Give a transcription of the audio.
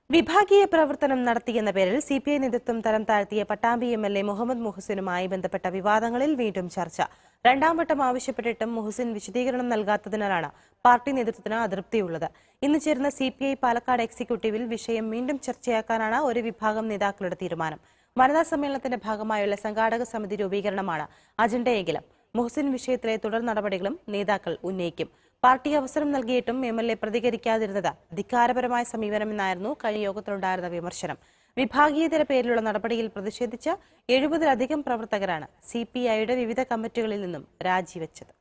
വിഭാഗീയ പ്രവർത്തനം നടത്തിയെന്ന പേരിൽ സി പി ഐ നേതൃത്വം തരം താഴ്ത്തിയ Pattambi M L A Muhammad മുഹസിനുമായി ബന്ധപ്പെട്ട വിവാദങ്ങളിൽ വീണ്ടും ചർച്ച രണ്ടാം വട്ടം ആവശ്യപ്പെട്ടിട്ടും മുഹസിൻ വിശദീകരണം നൽകാത്തതിനാലാണ് പാർട്ടി നേതൃത്വത്തിന് അതൃപ്തിയുള്ളത് ഇന്ന് ചേരുന്ന സി പി ഐ പാലക്കാട് എക്സിക്യൂട്ടീവിൽ വിഷയം വീണ്ടും ചർച്ചയാക്കാനാണ് ഒരു വിഭാഗം നേതാക്കളുടെ തീരുമാനം വനിതാ സമ്മേളനത്തിന്റെ ഭാഗമായുള്ള സംഘാടക സമിതി രൂപീകരണമാണ് അജണ്ടയെങ്കിലും മുഹസിൻ വിഷയത്തിലെ തുടർ നടപടികളും നേതാക്കൾ ഉന്നയിക്കും പാർട്ടി അവസരം നൽകിയിട്ടും എം എൽ എ പ്രതികരിക്കാതിരുന്നത് ധിക്കാരപരമായ സമീപനമെന്നായിരുന്നു കഴിഞ്ഞ യോഗത്തിലുണ്ടായിരുന്ന വിമർശനം വിഭാഗീയതയുടെ പേരിലുള്ള നടപടിയിൽ പ്രതിഷേധിച്ച എഴുപതിലധികം പ്രവർത്തകരാണ് സി പി ഐയുടെ വിവിധ കമ്മിറ്റികളിൽ നിന്നും രാജിവെച്ചത്